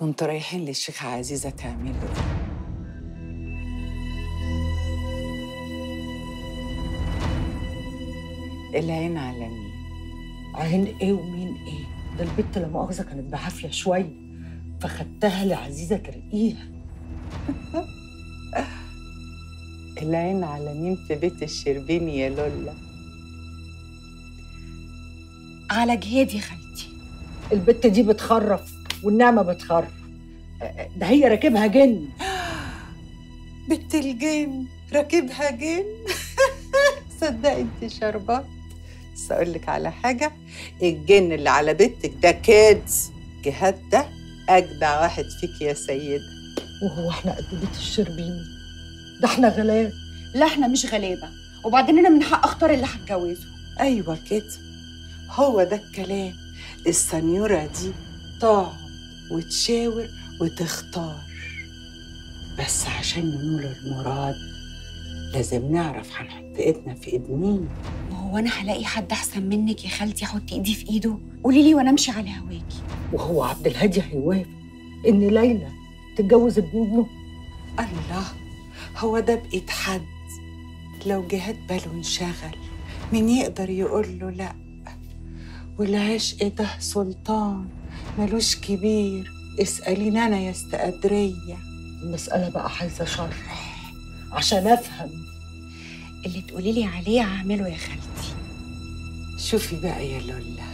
كنتوا رايحين للشيخة عزيزة تعملوا ايه؟ العين على مين؟ عين ايه ومين ايه ده البت لا مؤاخذه كانت بعافيه شويه فخدتها لعزيزه ترقيها العين على مين في بيت الشربيني يا لولا؟ على جهاد يا خالتي البت دي بتخرف والنعمه بتخرف ده هي راكبها جن بنت الجن راكبها جن صدقي انت شربات بس اقول لك على حاجه الجن اللي على بنتك ده كيدز جهاد ده اجدع واحد فيك يا سيده وهو احنا قد بيت الشربيني ده احنا غلاب لا احنا مش غلابه وبعدين انا من حق اختار اللي هتجوزه ايوه كده هو ده الكلام السنيوره دي تقعد وتشاور وتختار بس عشان ننول المراد لازم نعرف هنحط ايدنا في ايد مين ما هو انا هلاقي حد احسن منك يا خالتي احط ايدي في ايده قولي لي وانا امشي على هواكي وهو عبد الهادي هيوافق ان ليلى تتجوز ابن ابنه الله هو ده بإيد حد لو جهاد باله انشغل مين يقدر يقول له لا والعشق ده سلطان ملوش كبير اسأليني أنا يا استقدرية المساله بقى عايزه شرح عشان افهم اللي تقولي لي عليه هعمله يا خالتي شوفي بقى يا لولا